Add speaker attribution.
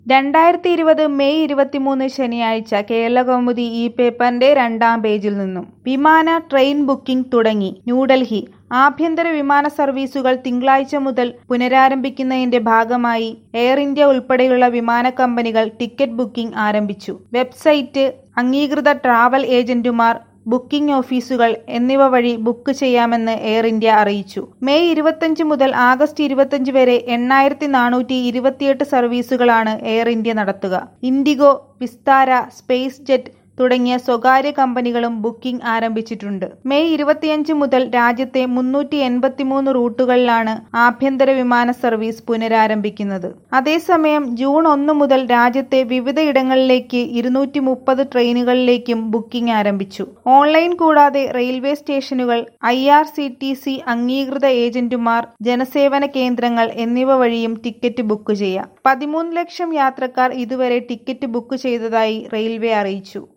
Speaker 1: രണ്ടായിരത്തി ഇരുപത് മെയ് ഇരുപത്തിമൂന്ന് ശനിയാഴ്ച കേരളകൗമുദി ഈ പേപ്പറിന്റെ രണ്ടാം പേജിൽ നിന്നും വിമാന ട്രെയിൻ ബുക്കിംഗ് തുടങ്ങി ന്യൂഡൽഹി ആഭ്യന്തര വിമാന സർവീസുകൾ തിങ്കളാഴ്ച മുതൽ പുനരാരംഭിക്കുന്നതിന്റെ ഭാഗമായി എയർ ഇന്ത്യ ഉൾപ്പെടെയുള്ള വിമാന കമ്പനികൾ ടിക്കറ്റ് ബുക്കിംഗ് ആരംഭിച്ചു വെബ്സൈറ്റ് അംഗീകൃത ട്രാവൽ ഏജന്റുമാർ ബുക്കിംഗ് ഓഫീസുകൾ എന്നിവ വഴി ബുക്ക് ചെയ്യാമെന്ന് എയർ ഇന്ത്യ അറിയിച്ചു മെയ് ഇരുപത്തഞ്ച് മുതൽ ആഗസ്റ്റ് ഇരുപത്തഞ്ച് വരെ എണ്ണായിരത്തി നാനൂറ്റി ഇരുപത്തിയെട്ട് സർവീസുകളാണ് എയർ ഇന്ത്യ നടത്തുക ഇൻഡിഗോ വിസ്താര സ്പേസ് ജെറ്റ് തുടങ്ങിയ സ്വകാര്യ കമ്പനികളും ബുക്കിംഗ് ആരംഭിച്ചിട്ടുണ്ട് മെയ് ഇരുപത്തിയഞ്ച് മുതൽ രാജ്യത്തെ മുന്നൂറ്റി എൺപത്തിമൂന്ന് റൂട്ടുകളിലാണ് ആഭ്യന്തര വിമാന സർവീസ് പുനരാരംഭിക്കുന്നത് അതേസമയം ജൂൺ ഒന്ന് മുതൽ രാജ്യത്തെ വിവിധയിടങ്ങളിലേക്ക് ഇരുന്നൂറ്റി മുപ്പത് ട്രെയിനുകളിലേക്കും ബുക്കിംഗ് ആരംഭിച്ചു ഓൺലൈൻ കൂടാതെ റെയിൽവേ സ്റ്റേഷനുകൾ I R C T C അംഗീകൃത ഏജന്റുമാർ ജനസേവന കേന്ദ്രങ്ങൾ എന്നിവ വഴിയും ടിക്കറ്റ് ബുക്ക് ചെയ്യാം പതിമൂന്ന് ലക്ഷം യാത്രക്കാർ ഇതുവരെ ടിക്കറ്റ് ബുക്ക് ചെയ്തതായി റെയിൽവേ അറിയിച്ചു